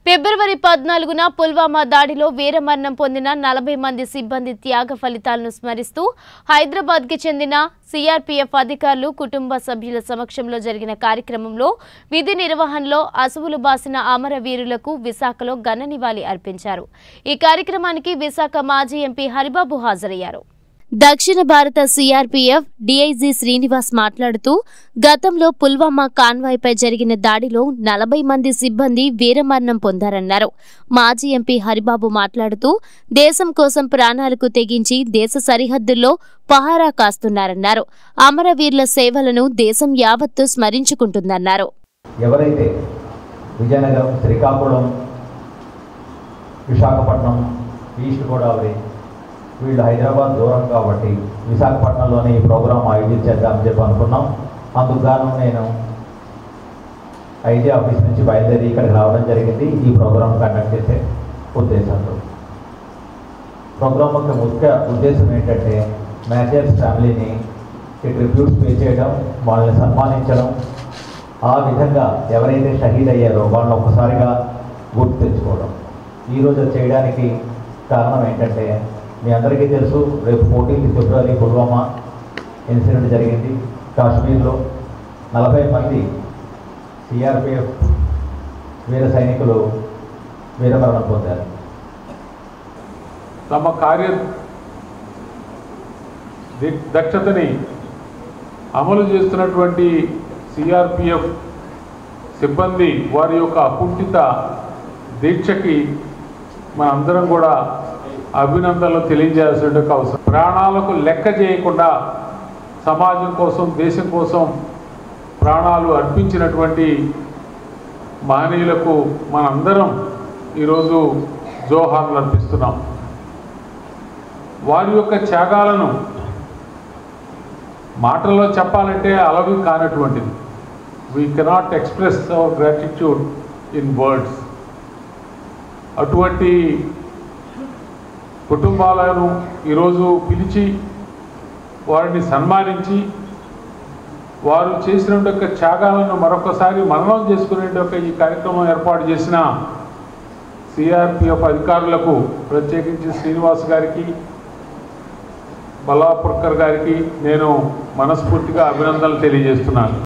ఫిబ్రవరి పద్నాలుగున పుల్వామా దాడిలో వీరమరణం పొందిన నలభై మంది సిబ్బంది త్యాగ ఫలితాలను స్మరిస్తూ హైదరాబాద్కి చెందిన సిఆర్పీఎఫ్ అధికారులు కుటుంబ సభ్యుల సమక్షంలో జరిగిన కార్యక్రమంలో విధి నిర్వహణలో అసువులు బాసిన అమరవీరులకు విశాఖలో ఘన నివాళి అర్పించారు ఈ కార్యక్రమానికి విశాఖ మాజీ ఎంపీ హరిబాబు హాజరయ్యారు దక్షిణ భారత సిఆర్పీఎఫ్ డీఐజీ శ్రీనివాస్ మాట్లాడుతూ గతంలో పుల్వామా కాన్వాయ్పై జరిగిన దాడిలో నలభై మంది సిబ్బంది వీరమరణం పొందారన్నారు మాజీ ఎంపీ హరిబాబు మాట్లాడుతూ దేశం కోసం ప్రాణాలకు తెగించి దేశ సరిహద్దుల్లో పహారా కాస్తున్నారన్నారు అమరవీరుల సేవలను దేశం యావత్తు స్మరించుకుంటుందన్నారు ఎవరైతే విజయనగరం శ్రీకాకుళం విశాఖపట్నం ఈస్ట్ గోదావరి వీళ్ళు హైదరాబాద్ దూరం కాబట్టి విశాఖపట్నంలోనే ఈ ప్రోగ్రాం ఆయోజించేద్దామని చెప్పి అనుకున్నాం అందుకు గాను నేను ఐజీ ఆఫీస్ నుంచి బయలుదేరి ఇక్కడికి రావడం జరిగింది ఈ ప్రోగ్రాం కండక్ట్ చేసే ఉద్దేశంతో ప్రోగ్రాం యొక్క ముఖ్య ఉద్దేశం ఏంటంటే మ్యాచర్స్ ఫ్యామిలీని ఈ ట్రిబ్యూట్స్ పే చేయడం వాళ్ళని సన్మానించడం ఆ విధంగా ఎవరైతే షహీద్ అయ్యారో వాళ్ళని ఒక్కసారిగా గుర్తు తెచ్చుకోవడం ఈరోజు అది చేయడానికి కారణం ఏంటంటే మీ అందరికీ తెలుసు రేపు ఫోర్టీన్త్ ఫిబ్రవరి పుల్వామా ఇన్సిడెంట్ జరిగింది కాశ్మీర్లో నలభై మంది సిఆర్పిఎఫ్ వీర సైనికులు వీరమరణం పొందారు తమ కార్య ది- దక్షతని అమలు చేస్తున్నటువంటి సిఆర్పిఎఫ్ సిబ్బంది వారి యొక్క అకుంఠిత దీక్షకి మనందరం కూడా అభినందనలు తెలియజేయాల్సిన అవసరం ప్రాణాలకు లెక్క చేయకుండా సమాజం కోసం దేశం కోసం ప్రాణాలు అర్పించినటువంటి మహనీయులకు మనందరం ఈరోజు జోహార్లు అర్పిస్తున్నాం వారి యొక్క త్యాగాలను మాటల్లో చెప్పాలంటే అలవి కానటువంటిది we cannot express our gratitude in words అటువంటి కుటుంబాలను ఈరోజు పిలిచి వారిని సన్మానించి వారు చేసిన యొక్క త్యాగాలను మరొకసారి మననం చేసుకునే యొక్క ఈ కార్యక్రమం ఏర్పాటు చేసిన సిఆర్పిఎఫ్ అధికారులకు ప్రత్యేకించి శ్రీనివాస్ గారికి బల్లాపుర్కర్ గారికి నేను మనస్ఫూర్తిగా అభినందనలు తెలియజేస్తున్నాను